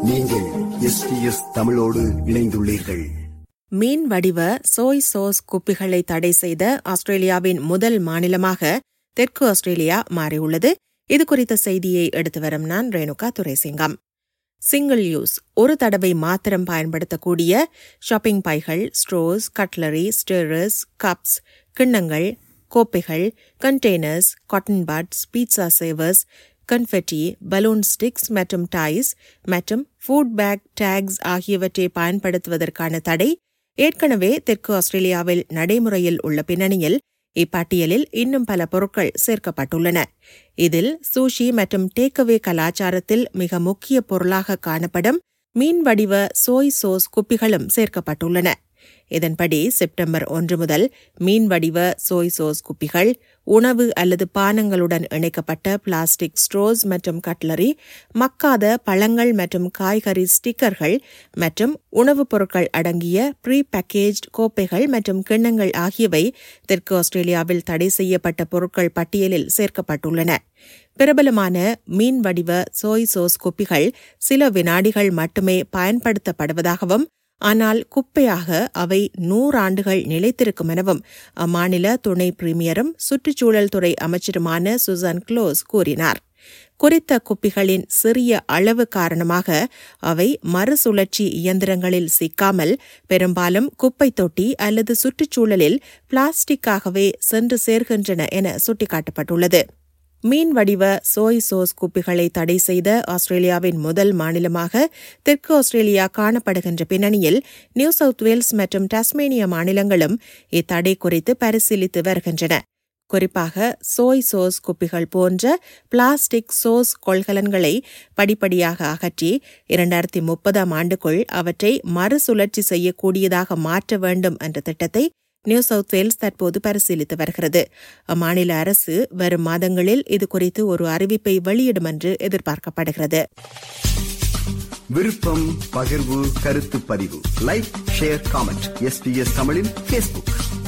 நீங்கள் எஸ்பிஎஸ் தமிழோடு இணைந்துள்ளீர்கள் மீன் வடிவ சோய் சோஸ் குப்பிகளை தடை செய்த ஆஸ்திரேலியாவின் முதல் மாநிலமாக தெற்கு ஆஸ்திரேலியா மாறியுள்ளது இது குறித்த செய்தியை எடுத்து வரும் நான் ரேணுகா துரைசிங்கம் சிங்கிள் யூஸ் ஒரு தடவை மாத்திரம் பயன்படுத்தக்கூடிய ஷாப்பிங் பைகள் ஸ்ட்ரோஸ் கட்லரி ஸ்டேரஸ் கப்ஸ் கிண்ணங்கள் கோப்பைகள் containers cotton buds pizza savers confetti balloon sticks மற்றும் டைஸ் மற்றும் ஃபுட் பேக் டேக்ஸ் ஆகியவற்றை பயன்படுத்துவதற்கான தடை ஏற்கனவே தெற்கு ஆஸ்திரேலியாவில் நடைமுறையில் உள்ள பின்னணியில் இப்பட்டியலில் இன்னும் பல பொருட்கள் சேர்க்கப்பட்டுள்ளன இதில் சூஷி மற்றும் டேக்அவே கலாச்சாரத்தில் மிக முக்கிய பொருளாக காணப்படும் மீன் வடிவ சோய் சோஸ் குப்பிகளும் சேர்க்கப்பட்டுள்ளன இதன்படி செப்டம்பர் ஒன்று முதல் மீன் வடிவ சோய் சோஸ் குப்பிகள் உணவு அல்லது பானங்களுடன் இணைக்கப்பட்ட பிளாஸ்டிக் ஸ்ட்ரோஸ் மற்றும் கட்லரி மக்காத பழங்கள் மற்றும் காய்கறி ஸ்டிக்கர்கள் மற்றும் உணவுப் பொருட்கள் அடங்கிய ப்ரீ பேக்கேஜ்ட் கோப்பைகள் மற்றும் கிண்ணங்கள் ஆகியவை தெற்கு ஆஸ்திரேலியாவில் தடை செய்யப்பட்ட பொருட்கள் பட்டியலில் சேர்க்கப்பட்டுள்ளன பிரபலமான மீன் வடிவ சோய் சோஸ் குப்பிகள் சில வினாடிகள் மட்டுமே பயன்படுத்தப்படுவதாகவும் ஆனால் குப்பையாக அவை நூறாண்டுகள் நிலைத்திருக்கும் எனவும் அம்மாநில துணை பிரீமியரும் சுற்றுச்சூழல் துறை அமைச்சருமான சுசான் க்ளோஸ் கூறினார் குறித்த குப்பிகளின் சிறிய அளவு காரணமாக அவை மறுசுழற்சி இயந்திரங்களில் சிக்காமல் பெரும்பாலும் குப்பை தொட்டி அல்லது சுற்றுச்சூழலில் பிளாஸ்டிக்காகவே சென்று சேர்கின்றன என சுட்டிக்காட்டப்பட்டுள்ளது மீன் வடிவ சோய் சோஸ் குப்பிகளை தடை செய்த ஆஸ்திரேலியாவின் முதல் மாநிலமாக தெற்கு ஆஸ்திரேலியா காணப்படுகின்ற பின்னணியில் நியூ சவுத் வேல்ஸ் மற்றும் டாஸ்மேனியா மாநிலங்களும் இத்தடை குறித்து பரிசீலித்து வருகின்றன குறிப்பாக சோய் சோஸ் குப்பிகள் போன்ற பிளாஸ்டிக் சோஸ் கொள்கலன்களை படிப்படியாக அகற்றி இரண்டாயிரத்தி முப்பதாம் ஆண்டுக்குள் அவற்றை மறுசுழற்சி செய்யக்கூடியதாக மாற்ற வேண்டும் என்ற திட்டத்தை நியூ சவுத் வேல்ஸ் தற்போது பரிசீலித்து வருகிறது அம்மாநில அரசு வரும் மாதங்களில் இதுகுறித்து ஒரு அறிவிப்பை வெளியிடும் என்று எதிர்பார்க்கப்படுகிறது விருப்பம் பகிர்வு கருத்து பதிவு லைக் ஷேர் காமெண்ட் எஸ்பிஎஸ் தமிழின் ஃபேஸ்புக்